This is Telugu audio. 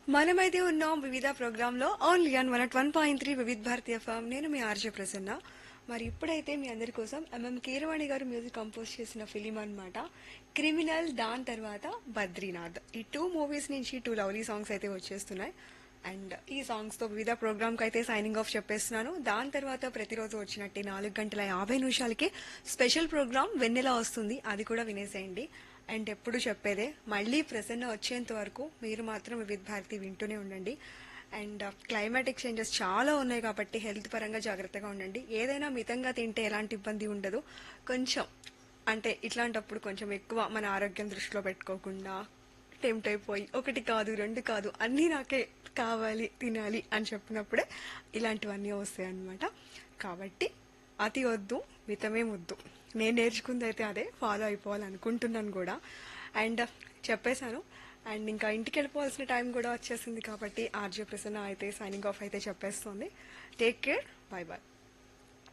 మనమైతే ఉన్నాం వివిధ ప్రోగ్రామ్ లో only on one one point three Vividh Bharati form నేను మీ ఆర్జే ప్రసన్న మరి ఇప్పుడైతే మీ అందరి కోసం ఎంఎం కీరవాణి గారు మ్యూజిక్ కంపోజ్ చేసిన ఫిలిం అన్నమాట క్రిమినల్ దాని తర్వాత బద్రీనాథ్ ఈ టూ మూవీస్ నుంచి టూ లవ్లీ సాంగ్స్ అయితే వచ్చేస్తున్నాయి అండ్ ఈ సాంగ్స్ తో వివిధ ప్రోగ్రామ్ కి అయితే సైనింగ్ ఆఫ్ చెప్పేస్తున్నాను దాని తర్వాత ప్రతిరోజు వచ్చినట్టు నాలుగు గంటల యాభై నిమిషాలకి స్పెషల్ ప్రోగ్రామ్ వెన్నెల వస్తుంది అది కూడా వినేసేయండి అండ్ ఎప్పుడు చెప్పేదే మళ్ళీ ప్రసన్న వచ్చేంత వరకు మీరు మాత్రం వివిధ భారతి వింటూనే ఉండండి అండ్ క్లైమాటిక్ చేంజెస్ చాలా ఉన్నాయి కాబట్టి హెల్త్ పరంగా జాగ్రత్తగా ఉండండి ఏదైనా మితంగా తింటే ఎలాంటి ఇబ్బంది ఉండదు కొంచెం అంటే ఇట్లాంటప్పుడు కొంచెం ఎక్కువ మన ఆరోగ్యం దృష్టిలో పెట్టుకోకుండా టెంప్ట్ అయిపోయి ఒకటి కాదు రెండు కాదు అన్నీ నాకే కావాలి తినాలి అని చెప్పినప్పుడే ఇలాంటివన్నీ వస్తాయి అన్నమాట కాబట్టి అతి వద్దు మితమే వద్దు నేను నేర్చుకుంది అయితే అదే ఫాలో అయిపోవాలనుకుంటున్నాను కూడా అండ్ చెప్పేశాను అండ్ ఇంకా ఇంటికి వెళ్ళిపోవాల్సిన టైం కూడా వచ్చేసింది కాబట్టి ఆర్జే ప్రసన్న అయితే సైనింగ్ ఆఫ్ అయితే చెప్పేస్తుంది టేక్ కేర్ బై బాయ్